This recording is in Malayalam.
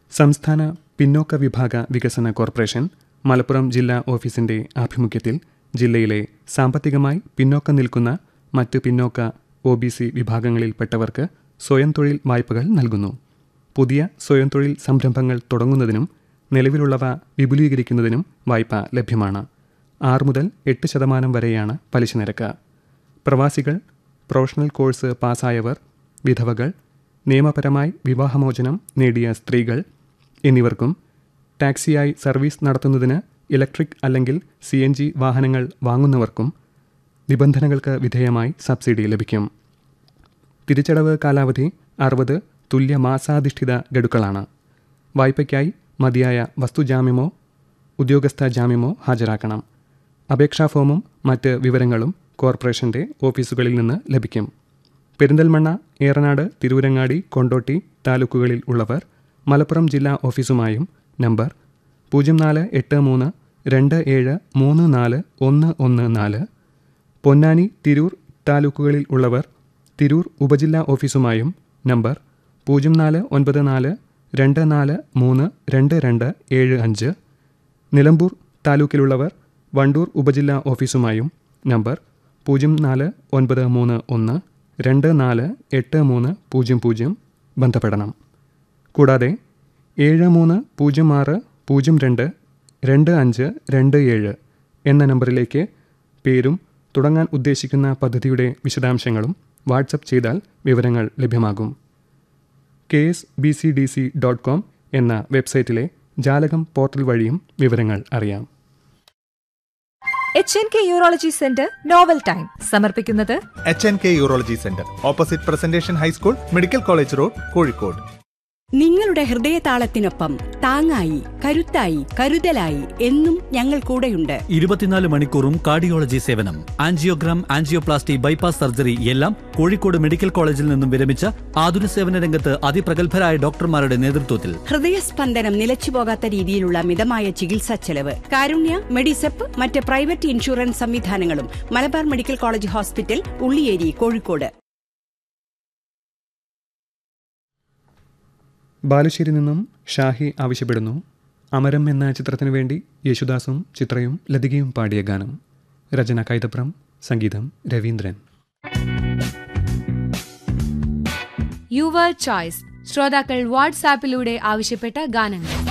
സംസ്ഥാന പിന്നോക്ക വിഭാഗ വികസന കോർപ്പറേഷൻ മലപ്പുറം ജില്ലാ ഓഫീസിന്റെ ആഭിമുഖ്യത്തിൽ ജില്ലയിലെ സാമ്പത്തികമായി പിന്നോക്കം നിൽക്കുന്ന മറ്റ് പിന്നോക്ക ഒ ബി സി വിഭാഗങ്ങളിൽപ്പെട്ടവർക്ക് സ്വയം തൊഴിൽ വായ്പകൾ നൽകുന്നു പുതിയ സ്വയം തൊഴിൽ സംരംഭങ്ങൾ തുടങ്ങുന്നതിനും നിലവിലുള്ളവ വിപുലീകരിക്കുന്നതിനും വായ്പ ലഭ്യമാണ് ആറ് മുതൽ എട്ട് ശതമാനം വരെയാണ് പലിശ നിരക്ക് പ്രവാസികൾ പ്രൊഫഷണൽ കോഴ്സ് പാസ്സായവർ വിധവകൾ നിയമപരമായി വിവാഹമോചനം നേടിയ സ്ത്രീകൾ എന്നിവർക്കും ടാക്സിയായി സർവീസ് നടത്തുന്നതിന് ഇലക്ട്രിക് അല്ലെങ്കിൽ സി എൻ ജി വാഹനങ്ങൾ വാങ്ങുന്നവർക്കും നിബന്ധനകൾക്ക് വിധേയമായി സബ്സിഡി ലഭിക്കും തിരിച്ചടവ് കാലാവധി അറുപത് തുല്യ മാസാധിഷ്ഠിത ഗഡുക്കളാണ് വായ്പയ്ക്കായി മതിയായ വസ്തുജാമ്യമോ ഉദ്യോഗസ്ഥ ജാമ്യമോ ഹാജരാക്കണം അപേക്ഷാ ഫോമും മറ്റ് വിവരങ്ങളും കോർപ്പറേഷന്റെ ഓഫീസുകളിൽ നിന്ന് ലഭിക്കും പെരിന്തൽമണ്ണ ഏറനാട് തിരൂരങ്ങാടി കൊണ്ടോട്ടി താലൂക്കുകളിൽ ഉള്ളവർ മലപ്പുറം ജില്ലാ ഓഫീസുമായും നമ്പർ പൂജ്യം നാല് എട്ട് മൂന്ന് രണ്ട് ഏഴ് മൂന്ന് നാല് ഒന്ന് ഒന്ന് നാല് പൊന്നാനി തിരൂർ താലൂക്കുകളിൽ ഉള്ളവർ തിരൂർ ഉപജില്ലാ ഓഫീസുമായും നമ്പർ പൂജ്യം നാല് ഒൻപത് നാല് രണ്ട് നാല് മൂന്ന് രണ്ട് രണ്ട് ഏഴ് അഞ്ച് നിലമ്പൂർ താലൂക്കിലുള്ളവർ വണ്ടൂർ ഉപജില്ലാ ഓഫീസുമായും നമ്പർ പൂജ്യം നാല് ഒൻപത് മൂന്ന് ഒന്ന് രണ്ട് നാല് എട്ട് മൂന്ന് പൂജ്യം പൂജ്യം ബന്ധപ്പെടണം കൂടാതെ ഏഴ് മൂന്ന് പൂജ്യം ആറ് പൂജ്യം രണ്ട് രണ്ട് അഞ്ച് രണ്ട് ഏഴ് എന്ന നമ്പറിലേക്ക് പേരും തുടങ്ങാൻ ഉദ്ദേശിക്കുന്ന പദ്ധതിയുടെ വിശദാംശങ്ങളും വാട്സപ്പ് ചെയ്താൽ വിവരങ്ങൾ ലഭ്യമാകും K S B C D C dot com എന്ന വെബ്സൈറ്റിലെ ജാലകം പോർട്ടൽ വഴിയും വിവരങ്ങൾ അറിയാം H N K urology centre novel time സമർപ്പിക്കുന്നത് H N K urology centre opposite presentation high school medical college road Kozhikode നിങ്ങളുടെ ഹൃദയതാളത്തിനൊപ്പം താങ്ങായി കരുത്തായി കരുതലായി എന്നും ഞങ്ങൾ കൂടെയുണ്ട് ഇരുപത്തിനാല് മണിക്കൂറും കാർഡിയോളജി സേവനം ആൻജിയോഗ്രാം ആൻജിയോപ്ലാസ്റ്റി ബൈപ്പാസ് സർജറി എല്ലാം കോഴിക്കോട് മെഡിക്കൽ കോളേജിൽ നിന്നും വിരമിച്ച ആതുര സേവന രംഗത്ത് അതിപ്രഗത്ഭരായ ഡോക്ടർമാരുടെ നേതൃത്വത്തിൽ ഹൃദയസ്പന്ദനം നിലച്ചുപോകാത്ത രീതിയിലുള്ള മിതമായ ചികിത്സാ ചെലവ് കാരുണ്യ മെഡിസെപ്പ് മറ്റ് പ്രൈവറ്റ് ഇൻഷുറൻസ് സംവിധാനങ്ങളും Malabar medical college hospital Ulliyeri Kozhikode Balussery നിന്നും ഷാഹി ആവശ്യപ്പെടുന്നു അമരം എന്ന ചിത്രത്തിനു വേണ്ടി യേശുദാസും ചിത്രയും ലതികയും പാടിയ ഗാനം രചന കൈതപ്രം സംഗീതം രവീന്ദ്രൻ യുവർ ചോയ്സ് ശ്രോതാക്കൾ വാട്സാപ്പിലൂടെ ആവശ്യപ്പെട്ട ഗാനങ്ങൾ